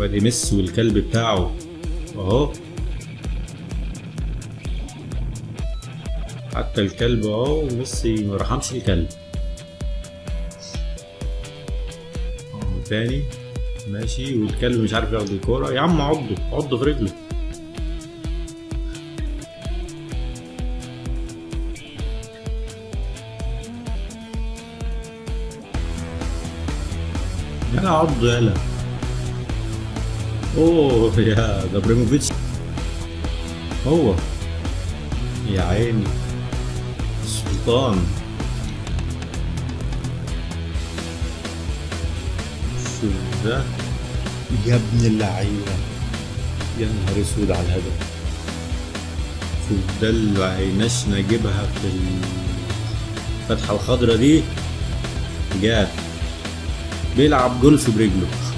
فرق ميسي والكلب بتاعه اهو حتى الكلب اهو ميسي ما رحمش الكلب اهو تاني ماشي والكلب مش عارف ياخد الكورة يا عم عضه عضه في رجله يلا عضه يلا اوه يا ده ابراهيموفيتش هو يا عيني السلطان شوف ده يا ابن اللعيبة يا نهار اسود على الهدف شوف ده اللي عيناش نجيبها في الفتحة الخضرا دي جات بيلعب جولف برجله